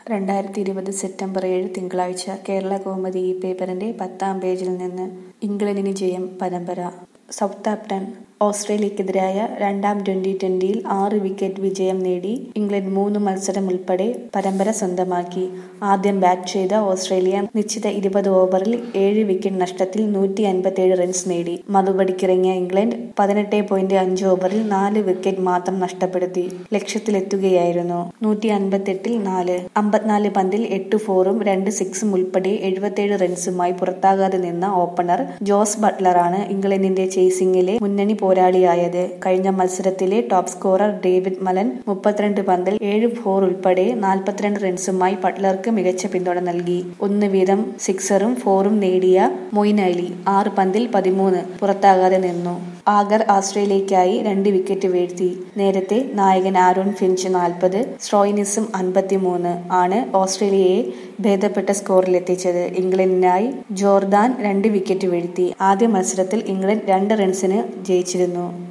രണ്ടായിരത്തി ഇരുപത് സെപ്റ്റംബർ ഏഴ് തിങ്കളാഴ്ച കേരള കൗമുദി ഈ പേപ്പറിന്റെ പത്താം പേജിൽ നിന്ന് ഇംഗ്ലണ്ടിന് ജയം പരമ്പര സൗത്താപ്ടൺ ഓസ്ട്രേലിയക്കെതിരായ രണ്ടാം ട്വന്റി ട്വന്റിയിൽ ആറ് വിക്കറ്റ് വിജയം നേടി ഇംഗ്ലണ്ട് മൂന്ന് മത്സരം ഉൾപ്പെടെ പരമ്പര സ്വന്തമാക്കി ആദ്യം ബാറ്റ് ചെയ്ത ഓസ്ട്രേലിയ നിശ്ചിത ഇരുപത് ഓവറിൽ ഏഴ് വിക്കറ്റ് നഷ്ടത്തിൽ നൂറ്റി അൻപത്തിയേഴ് റൺസ് നേടി മറുപടിക്കിറങ്ങിയ ഇംഗ്ലണ്ട് പതിനെട്ട് പോയിന്റ് അഞ്ച് ഓവറിൽ നാല് വിക്കറ്റ് മാത്രം നഷ്ടപ്പെടുത്തി ലക്ഷ്യത്തിലെത്തുകയായിരുന്നു നൂറ്റി അൻപത്തെട്ടിൽ നാല് അമ്പത്തിനാല് പന്തിൽ എട്ട് ഫോറും രണ്ട് സിക്സും ഉൾപ്പെടെ എഴുപത്തിയേഴ് റൺസുമായി പുറത്താകാതെ നിന്ന ഓപ്പണർ ജോസ് ബട്ട്ലറാണ് ഇംഗ്ലണ്ടിന്റെ ചേസിംഗിലെ മുന്നണി പോരാളിയായത് കഴിഞ്ഞ മത്സരത്തിലെ ടോപ്പ് സ്കോറർ ഡേവിഡ് മലൻ മുപ്പത്തിരണ്ട് പന്തിൽ ഏഴ് ഫോർ ഉൾപ്പെടെ നാൽപ്പത്തിരണ്ട് റൺസുമായി ബട്ട്ലർക്ക് മികച്ച പിന്തുണ നൽകി ഒന്ന് വീതം സിക്സറും ഫോറും നേടിയ മൊയിൻ അലി ആറ് പന്തിൽ പതിമൂന്ന് പുറത്താകാതെ നിന്നു ആഗർ ഓസ്ട്രേലിയയ്ക്കായി രണ്ട് വിക്കറ്റ് വീഴ്ത്തി നേരത്തെ നായകൻ ആരോൺ ഫിഞ്ച് നാൽപ്പത് സ്ട്രോയിനിസും അൻപത്തിമൂന്ന് ആണ് ഓസ്ട്രേലിയയെ ഭേദപ്പെട്ട സ്കോറിലെത്തിച്ചത് ഇംഗ്ലണ്ടിനായി ജോർദാൻ രണ്ട് വിക്കറ്റ് വീഴ്ത്തി ആദ്യ മത്സരത്തിൽ ഇംഗ്ലണ്ട് രണ്ട് റൺസിന് ജയിച്ചിരുന്നു